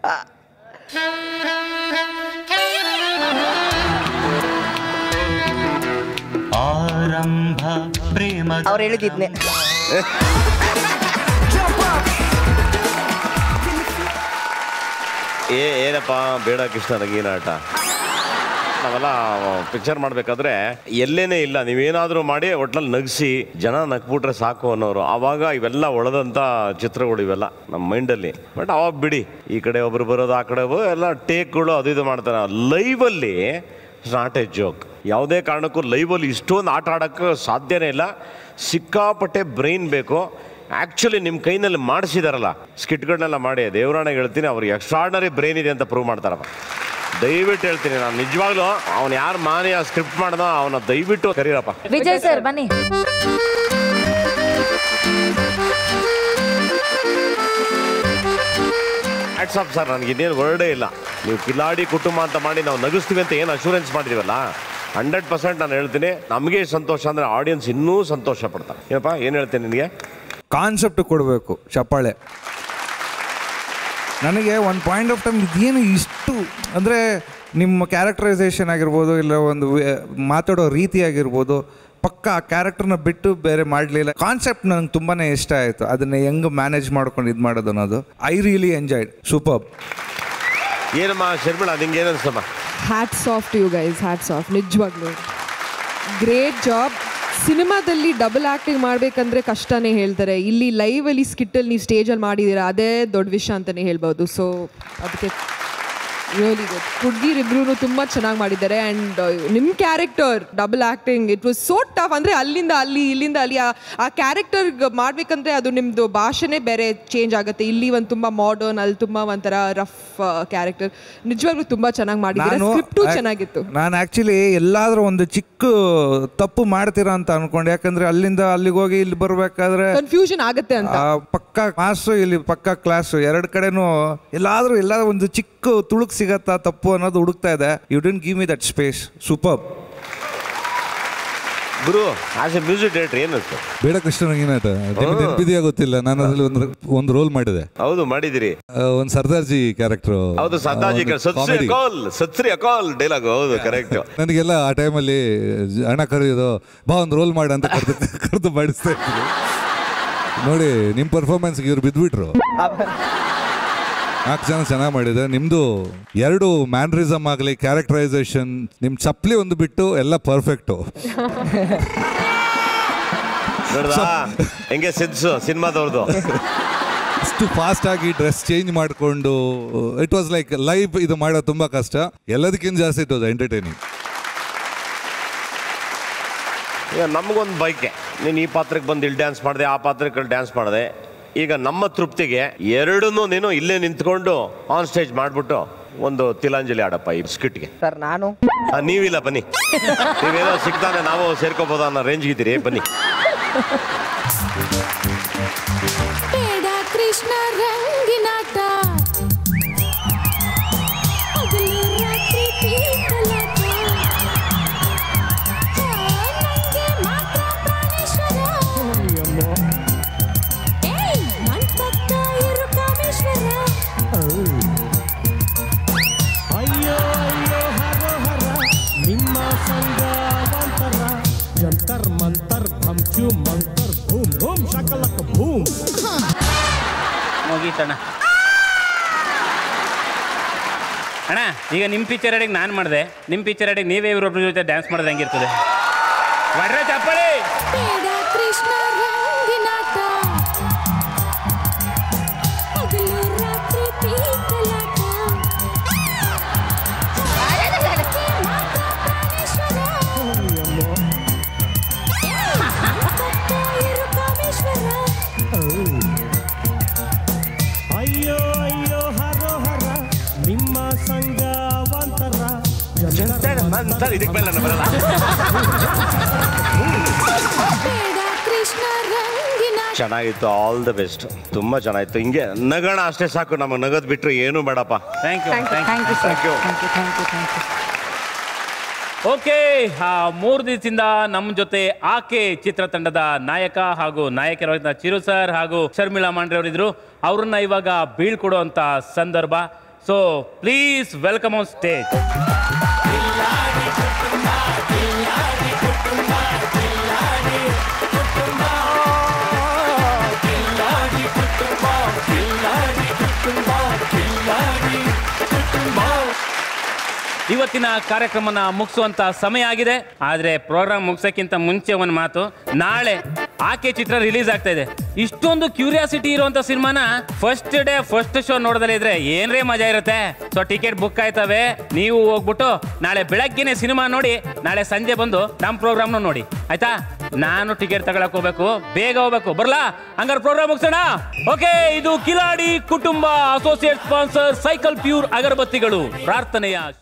ಆರಂಭ ಪ್ರೇಮ ಅವ್ರು ಹೇಳಿದ್ನೆ ಏ ಏನಪ್ಪ ಬೇಡ ಕೃಷ್ಣ ನಗೀನಾಟ ನಾವೆಲ್ಲ ಪಿಕ್ಚರ್ ಮಾಡಬೇಕಾದ್ರೆ ಎಲ್ಲೇನೇ ಇಲ್ಲ ನೀವೇನಾದರೂ ಮಾಡಿ ಒಟ್ಲಲ್ಲಿ ನಗಿಸಿ ಜನ ನಗ್ಬಿಟ್ರೆ ಸಾಕು ಅನ್ನೋರು ಆವಾಗ ಇವೆಲ್ಲ ಒಳದಂಥ ಚಿತ್ರಗಳು ಇವೆಲ್ಲ ನಮ್ಮ ಮೈಂಡಲ್ಲಿ ಬಟ್ ಅವಾಗ ಬಿಡಿ ಈ ಕಡೆ ಒಬ್ರು ಬರೋದು ಆ ಕಡೆ ಒಬ್ರು ಎಲ್ಲ ಟೇಕ್ಗಳು ಅದು ಇದು ಮಾಡ್ತಾರೆ ಲೈವಲ್ಲಿ ನಾಟ್ ಎ ಜೋಕ್ ಯಾವುದೇ ಕಾರಣಕ್ಕೂ ಲೈವಲ್ಲಿ ಇಷ್ಟೊಂದು ಆಟ ಆಡೋಕ್ಕೆ ಸಾಧ್ಯನೇ ಇಲ್ಲ ಸಿಕ್ಕಾಪಟ್ಟೆ ಬ್ರೈನ್ ಬೇಕು ಆ್ಯಕ್ಚುಲಿ ನಿಮ್ಮ ಕೈನಲ್ಲಿ ಮಾಡಿಸಿದಾರಲ್ಲ ಸ್ಕಿಟ್ಗಳನ್ನೆಲ್ಲ ಮಾಡಿ ದೇವರಾಣೆಗೆ ಹೇಳ್ತೀನಿ ಅವ್ರಿಗೆ ಎಕ್ಸ್ಟ್ರಾರ್ಡನರಿ ಬ್ರೈನ್ ಇದೆ ಅಂತ ಪ್ರೂವ್ ಮಾಡ್ತಾರಪ್ಪ ದಯವಿಟ್ಟು ಹೇಳ್ತೀನಿ ನಾನು ನಿಜವಾಗ್ಲೂ ಅವ್ನು ಯಾರು ಮಾನಿ ಆ ಸ್ಕ್ರಿಪ್ಟ್ ಮಾಡ್ದ ಅವನ ದಯವಿಟ್ಟು ಕರೀರಪ್ಪ ವಿಜಯ್ ಸರ್ ಬನ್ನಿ ಹ್ಯಾಟ್ಸ್ ಆಫ್ ಸರ್ ನನಗೆ ಇನ್ನೇನು ವರ್ಡೇ ಇಲ್ಲ ನೀವು ಕಿಲಾಡಿ ಕುಟುಂಬ ಅಂತ ಮಾಡಿ ನಾವು ನಗಿಸ್ತೀವಿ ಅಂತ ಏನು ಅಶೂರೆನ್ಸ್ ಮಾಡಿದೀವಲ್ಲ ಹಂಡ್ರೆಡ್ ಪರ್ಸೆಂಟ್ ನಾನು ಹೇಳ್ತೀನಿ ನಮಗೆ ಸಂತೋಷ ಅಂದರೆ ಆಡಿಯನ್ಸ್ ಇನ್ನೂ ಸಂತೋಷ ಪಡ್ತಾರೆ ಏನಪ್ಪ ಏನು ಹೇಳ್ತೀನಿ ನಿನಗೆ ಕಾನ್ಸೆಪ್ಟ್ ಕೊಡಬೇಕು ಚಪ್ಪಾಳೆ ನನಗೆ ಒಂದು ಪಾಯಿಂಟ್ ಆಫ್ ಟೈಮ್ ಇದೇನು ಇಷ್ಟು ಅಂದರೆ ನಿಮ್ಮ ಕ್ಯಾರೆಕ್ಟರೈಸೇಷನ್ ಆಗಿರ್ಬೋದು ಇಲ್ಲ ಒಂದು ವೇ- ಮಾತಾಡೋ ರೀತಿ ಆಗಿರ್ಬೋದು ಪಕ್ಕ ಆ ಕ್ಯಾರೆಕ್ಟರ್ನ ಬಿಟ್ಟು ಬೇರೆ ಮಾಡಲಿಲ್ಲ ಕಾನ್ಸೆಪ್ಟ್ ನನಗೆ ತುಂಬಾ ಇಷ್ಟ ಆಯಿತು ಅದನ್ನ ಹೆಂಗೆ ಮ್ಯಾನೇಜ್ ಮಾಡ್ಕೊಂಡು ಇದು ಮಾಡೋದು ಅನ್ನೋದು ಐ ರಿಯಲಿ ಎಂಜಾಯ್ಡ್ ಸೂಪರ್ ಏನಮ್ಮ ಶರ್ಮಿಳಾ ನಿಂಗೆ ಏನು ಅನ್ಸಮ್ಮ hats off to you guys hats off ನಿಜವಾಗ್ಲು ಗ್ರೇಟ್ ಜಾಬ್ ಸಿನಿಮಾದಲ್ಲಿ ಡಬಲ್ ಆ್ಯಕ್ಟಿಂಗ್ ಮಾಡಬೇಕಂದ್ರೆ ಕಷ್ಟನೇ ಹೇಳ್ತಾರೆ ಇಲ್ಲಿ ಲೈವಲ್ಲಿ ಸ್ಕಿಟ್ಟಲ್ಲಿ ನೀವು ಸ್ಟೇಜಲ್ಲಿ ಮಾಡಿದ್ದೀರಾ ಅದೇ ದೊಡ್ಡ ವಿಷಯ ಅಂತಲೇ ಹೇಳ್ಬೋದು ಸೊ ಅದಕ್ಕೆ ರಿಯಲಿ ಗುಡ್ ಹುಡುಗಿರಿಬ್ರು ತುಂಬ ಚೆನ್ನಾಗಿ ಮಾಡಿದ್ದಾರೆ ಆ್ಯಂಡ್ ನಿಮ್ಮ character double acting it was so tough ಅಂದರೆ ಅಲ್ಲಿಂದ ಅಲ್ಲಿ ಇಲ್ಲಿಂದ ಅಲ್ಲಿ ಆ- ಆ ಕ್ಯಾರೆಕ್ಟರ್ ಮಾಡಬೇಕಂದ್ರೆ ಅದು ನಿಮ್ಮದು ಭಾಷೆನೇ ಬೇರೆ ಚೇಂಜ್ ಆಗುತ್ತೆ ಇಲ್ಲಿ ಒಂದು ತುಂಬ ಮಾಡರ್ನ್ ಅಲ್ಲಿ ತುಂಬ ಒಂಥರ ರಫ್ ಕ್ಯಾರೆಕ್ಟರ್ ನಿಜವಾಗ್ಲೂ ತುಂಬ ಚೆನ್ನಾಗಿ ಮಾಡಿದ್ದಾರೆ ಸ್ಕ್ರಿಪ್ಟು ಚೆನ್ನಾಗಿತ್ತು ನಾನು ಆ್ಯಕ್ಚುಲಿ ಎಲ್ಲಾದ್ರೂ ಒಂದು ಚಿಕ್ಕ ತಪ್ಪು ಮಾಡ್ತೀರಾ ಅಂತ ಅನ್ಕೊಂಡೆ ಯಾಕಂದ್ರೆ ಅಲ್ಲಿಂದ ಅಲ್ಲಿಗೆ ಹೋಗಿ ಇಲ್ಲಿ ಬರ್ಬೇಕಾದ್ರೆ ಕನ್ಫ್ಯೂಷನ್ ಆಗುತ್ತೆ ಅಂತ ಆ ಪಕ್ಕ ಮಾಸು ಇಲ್ಲಿ ಪಕ್ಕ ಕ್ಲಾಸು ಎರಡು ಕಡೆನೂ ಎಲ್ಲಾದ್ರೂ ಎಲ್ಲ ಒಂದು ಚಿಕ್ಕ ತುಳುಕ್ ಸಿಗತ್ತಾ ತಪ್ಪು ಅನ್ನೋದು ಹುಡುಕ್ತಾ ಇದೆ you didn't give me that space super Guru as a music director ಏನು ಅನ್ಸ್ತು ಬೇಡ ಕೃಷ್ಣ ನಂಗೇನಾಟ ನೆನಪಿದೆಯಾ ಗೊತ್ತಿಲ್ಲ ನಾನು ಅದ್ರಲ್ಲಿ ಒಂದು ಒಂದು ರೋಲ್ ಮಾಡಿದೆ ಹೌದು ಮಾಡಿದಿರಿ ಆ, ಒಂದು ಸರ್ದಾರ್ಜಿ ಕ್ಯಾರೆಕ್ಟರ್ ಹೌದು ಸದ್ದಾಜಿ ಸತ್ಶ್ರೀ ಅಕಾಲ್ ಸತ್ಶ್ರೀ ಅಕಾಲ್ ಡೈಲಾಗ್ ಹೌದು ಕರೆಕ್ಟ್ ನನಗೆಲ್ಲ ಆ ಟೈಮಲ್ಲಿ ಹಣ ಕರೆಯೋದು ಬಾ ಒಂದು ರೋಲ್ ಮಾಡು ಅಂತ ಕರೆದು ಕರೆದು ಮಾಡಿಸ್ತಾ ಇದ್ರು ನೋಡಿ ನಿಮ್ಮ ಪರ್ಫಾರ್ಮೆನ್ಸ್ಗೆ ಇವ್ರು ಬಿದ್ದುಬಿಟ್ರು ನಾಲ್ಕು ಜನ ಚೆನ್ನಾಗಿ ಮಾಡಿದೆ ನಿಮ್ಮದು ಎರಡು ಮ್ಯಾನ್ರಿಸಮ್ ಆಗಲಿ ಕ್ಯಾರೆಕ್ಟರೈಸೇಷನ್ ನಿಮ್ಮ ಚಪ್ಪಲಿ ಒಂದು ಬಿಟ್ಟು ಎಲ್ಲ ಪರ್ಫೆಕ್ಟು ನೋಡ್ದಾ ಹೆಂಗೆ ಸಿದ್ಸು ಸಿನಿಮಾದವ್ರದ್ದು ಅಷ್ಟು ಫಾಸ್ಟ್ ಆಗಿ ಡ್ರೆಸ್ ಚೇಂಜ್ ಮಾಡಿಕೊಂಡು ಇಟ್ ವಾಸ್ ಲೈಕ್ ಲೈವ್ ಇದು ಮಾಡೋದು ತುಂಬ ಕಷ್ಟ ಎಲ್ಲದಕ್ಕಿಂತ ಜಾಸ್ತಿ ಇಟ್ ವಾಸ್ ಎಂಟರ್ಟೈನಿಂಗ್ ಈಗ ನಮಗೊಂದು ಬೈಕೆ ನೀನು ಈ ಪಾತ್ರಕ್ಕೆ ಬಂದು ಇಲ್ಲಿ ಡ್ಯಾನ್ಸ್ ಮಾಡಿದೆ ಆ ಪಾತ್ರಕ್ಕೆ ಡ್ಯಾನ್ಸ್ ಮಾಡಿದೆ ಈಗ ನಮ್ಮ ತೃಪ್ತಿಗೆ ಎರಡನ್ನೂ ನೀನು ಇಲ್ಲೇ ನಿಂತ್ಕೊಂಡು ಆನ್ ಸ್ಟೇಜ್ ಮಾಡಿಬಿಟ್ಟು ಒಂದು ತಿಲಾಂಜಲಿ ಆಡಪ್ಪ ಈ ಸ್ಕಿಟ್ಗೆ ಸರ್ ನಾನು ನೀವಿಲ್ಲ ಬನ್ನಿ ನೀವೇನೋ ಸಿಗ್ತಾನೆ ನಾವು ಸೇರ್ಕೋಬೋದ ಅನ್ನೋ ರೇಂಜ್ ಇದ್ದೀರಿ ಬನ್ನಿ ಬೇಡ ಕೃಷ್ಣ ರಂಗಿನಾಟ ಹಗಲು ರಾತ್ರಿ ಪೀಕಲಾಟ. ಆ, ನಂಗೆ ಮಾತ್ರ ಪ್ರಾಣೇಶ್ವರ. ಏಯ್, ನನ್ ಪಕ್ಕ ಇರು ಕಾಮೇಶ್ವರ. ಅಯ್ಯೋ ಅಯ್ಯೋ ಹರ ಹರ ನಿಮ್ಮ ಸಂಗ ಒಂಥರ ಜಂತರ್ ಮಂತರ್ ಭಂಚು ಮಂತರ್ ಭೂಮ್ ಭೂಮ್ ಶಕಲಕ ಭೂಮ್ ಮುಗೀತಣ್ಣ ಅಣ್ಣ ಈಗ ನಿಮ್ಮ ಪಿಕ್ಚರ್ ಅಡಿಗೆ ನಾನು ಮಾಡಿದೆ ನಿಮ್ಮ ಪಿಕ್ಚರ್ ಅಡಿಗೆ ನೀವೇ ಇವ್ರೊಬ್ರ ಜೊತೆ ಡ್ಯಾನ್ಸ್ ಮಾಡೋದು ಹೆಂಗಿರ್ತದೆ ವಡ್ರ ಚಪ್ಪಲಿ ಬೇಡ ಕೃಷ್ಣ ರಂಗಿನಾಟ ಹಗಲು ರಾತ್ರಿ ಪೀಕಲಾಟ. ನಂಗೆ ಮಾತ್ರ ಪ್ರಾಣೇಶ್ವರ. ಏಯ್, ನನ್ ಪಕ್ಕ ಇರು ಕಾಮೇಶ್ವರ. ಅಯ್ಯೋ ಅಯ್ಯೋ ಹರ ಹರ ನಿಮ್ಮ ಸಂಗ ಒಂಥರ ಜಂತರ್ ಮಂತರ್ ಇದಕ್ಕೆ ಮೇಲೆ ನಾನು ಬರಲ್ಲ ಬೇಡ ಕೃಷ್ಣ ರಂಗಿನಾಟ ಚೆನ್ನಾಗಿತ್ತು ಆಲ್ ದ ಬೆಸ್ಟ್ ತುಂಬಾ ಚೆನ್ನಾಗಿತ್ತು ಹಿಂಗೆ ನಗಣ ಅಷ್ಟೇ ಸಾಕು ನಮಗೆ ನಗದ್ ಬಿಟ್ರೆ ಏನೂ ಬೇಡಪ್ಪ thank you thank you sir Thank you. Thank you thank you thank you okay ಆ ಮೂರು ದಿವಸದಿಂದ ನಮ್ಮ ಜೊತೆ ಆಕೆ ಚಿತ್ರತಂಡದ ನಾಯಕ ಹಾಗೂ ನಾಯಕರಾದ ಚಿರು ಸರ್ ಹಾಗೂ ಶರ್ಮಿಳಾ ಮಾಂಡ್ರೆ ಅವರಿದ್ರು ಅವ್ರನ್ನ ಇವಾಗ ಬೀಳ್ಕೊಡುವಂತ ಸಂದರ್ಭ so please welcome on stage ಇವತ್ತಿನ ಕಾರ್ಯಕ್ರಮನ ಮುಗಿಸುವಂತ ಸಮಯ ಆಗಿದೆ ಆದ್ರೆ ಪ್ರೋಗ್ರಾಮ್ ಮುಗಿಸೋಕ್ಕಿಂತ ಮುಂಚೆ ಒಂದು ಮಾತು ನಾಳೆ ಆಕೆ ಚಿತ್ರ ರಿಲೀಸ್ ಆಗ್ತಾ ಇದೆ ಇಷ್ಟೊಂದು ಕ್ಯೂರಿಯಾಸಿಟಿ ಇರುವಂತ ಸಿನಿಮಾನ ಫಸ್ಟ್ ಡೇ ಫಸ್ಟ್ ಶೋ ನೋಡದಲ್ಲೇ ಇದ್ರೆ ಏನ್ರೇ ಮಜಾ ಇರುತ್ತೆ ಸೊ ಟಿಕೆಟ್ ಬುಕ್ ಆಯ್ತವೆ ನೀವು ಹೋಗ್ಬಿಟ್ಟು ನಾಳೆ ಬೆಳಗ್ಗೆನೆ ಸಿನಿಮಾ ನೋಡಿ ನಾಳೆ ಸಂಜೆ ಬಂದು ನಮ್ಮ ಪ್ರೋಗ್ರಾಮ್ನ ನೋಡಿ ಆಯ್ತಾ ನಾನು ಟಿಕೆಟ್ ತಗೊಳಕ್ ಹೋಗ್ಬೇಕು ಬೇಗ ಹೋಗ್ಬೇಕು ಬರ್ಲಾ ಹಂಗಾರೆ ಪ್ರೋಗ್ರಾಮ್ ಮುಗಿಸೋಣ ಓಕೆ ಇದು Kiladi Kutumba associate sponsor Cycle Pure ಅಗರಬತ್ತಿಗಳು ಪ್ರಾರ್ಥನೆಯ